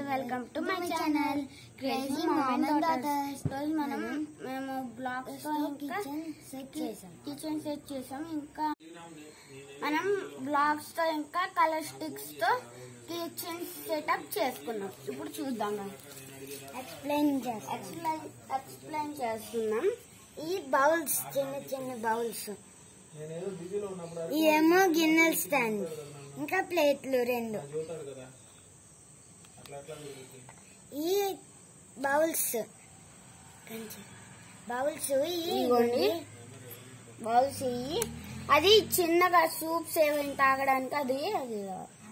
Welcome to my channel crazy mom and daughters రోజు మనం మేము బ్లాగ్స్ తో ఇంకా సెట్ చేసాం కిచెన్ సెట్ చేసాం ఇంకా మనం బ్లాగ్స్ తో ఇంకా కలర్ స్టిక్స్ తో కిచెన్ సెటప్ చేసుకున్నాం ఇప్పుడు చూద్దాం ఎక్స్ప్లెయిన్ చేస్తాం ఎక్స్ప్లెయిన్ ఎక్స్ప్లెయిన్ చేస్తున్నాం ఈ బౌల్స్ చిన్న చిన్న బౌల్స్ ఇవేమో గిన్నెల స్టాండ్ ఇంకా ప్లేట్లు రెండు ఈ బౌల్స్ బౌల్స్ ఇదిగోండి బౌల్స్ ఇవి అది చిన్నగా సూప్స్ ఏమైనా తాగడానికి అది అది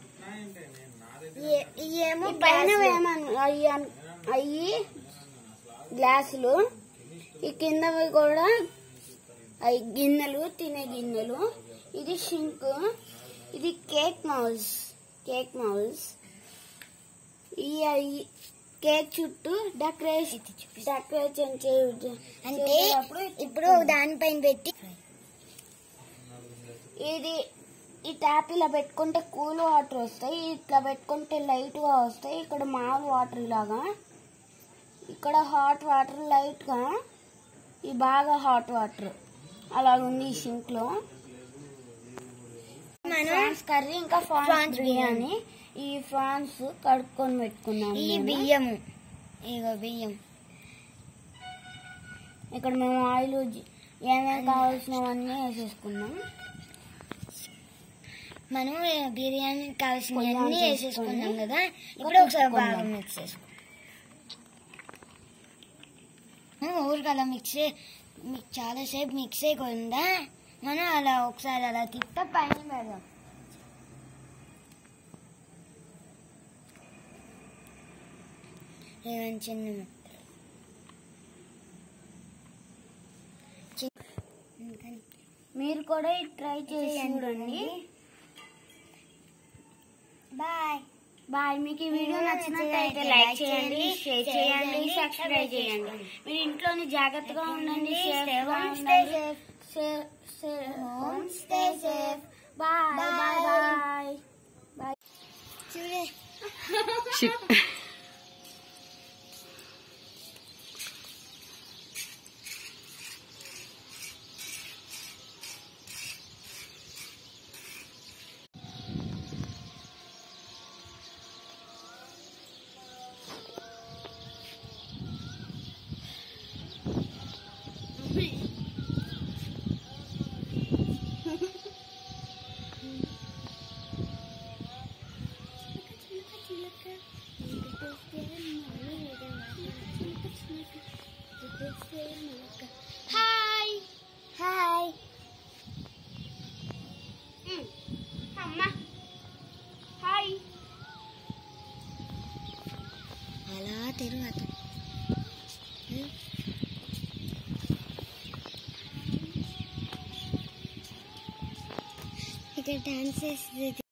ఇవేమో ఈ పైన ఏమను అయ్యి అయ్యి గ్లాసులు ఈ కిందవి కూడా అవి గిన్నెలు తినే గిన్నెలు ఇది షింక్ ఇది కేక్ మౌస్ కేక్ మౌస్ ఈ అయ్యి కేక్ చుట్టూ డెకరేషన్ డెకరేషన్ చే- అంటే చేసేటప్పుడు ఇప్పుడు దానిపైన పెట్టి ఇది ఈ ట్యాప్ ఇలా పెట్టుకుంటే కూల్ వాటర్ వస్తాయి ఇట్లా పెట్టుకుంటే లైట్ గా వస్తాయి ఇక్కడ మామూలు వాటర్ లాగా ఇక్కడ హాట్ వాటర్ లైట్ గా ఇది బాగా హాట్ వాటర్ అలా ఉంది ఈ సింక్ లో మనం ఫ్రాన్స్ కర్రీ ఇంకా ఫ్రాన్స్ ఫ్రాన్స్ బిర్యానీ ఈ ఫ్రాన్స్ కడుక్కొని పెట్టుకున్నాం ఈ నేను. బియ్యము ఇగో బియ్యం ఇక్కడ మేము ఆయిల్ ఏమేమి కావాల్సినవన్నీ వేసేసుకున్నాం మనం బిర్యానీ కావాల్సినవన్నీ కొంచెం వేసేసుకున్నాం వేసుకొని కదా ఇప్పుడు ఒకసారి తిప్పుకుందాం. బాగా మిక్స్ చేసుకో ఊరికి అలా మిక్స్ మీకు చాలాసేపు మిక్స్ అయిపోయిందా మనం అలా ఒకసారి అలా తిప్ప పైన పెడదాం ఏమైనా చిన్న ముక్కలు. చి- ఇంకా మీరు కూడా ట్రై చేసి చూడండి బాయ్ బాయ్ మీకు ఈ వీడియో వీడియో నచ్చినట్లయితే నచ్చినట్లయితే లైక్ లైక్ చేయండి చేయండి, షేర్ షేర్ చేయండి చేయండి, సబ్స్క్రైబ్ సబ్స్క్రైబ్ చేయండి చేసుకోండి. మీరు ఇంట్లోని జాగ్రత్తగా ఉండండి Stay సేఫ్ గా home, ఉండండి stay safe. Stay- stay home, Stay stay safe. Bye bye Bye. Bye చూడే హాయ్ హాయ్ అమ్మ హాయ్ అలా తిరుగు ఇక్కడ డాన్స్ చేస్తుంది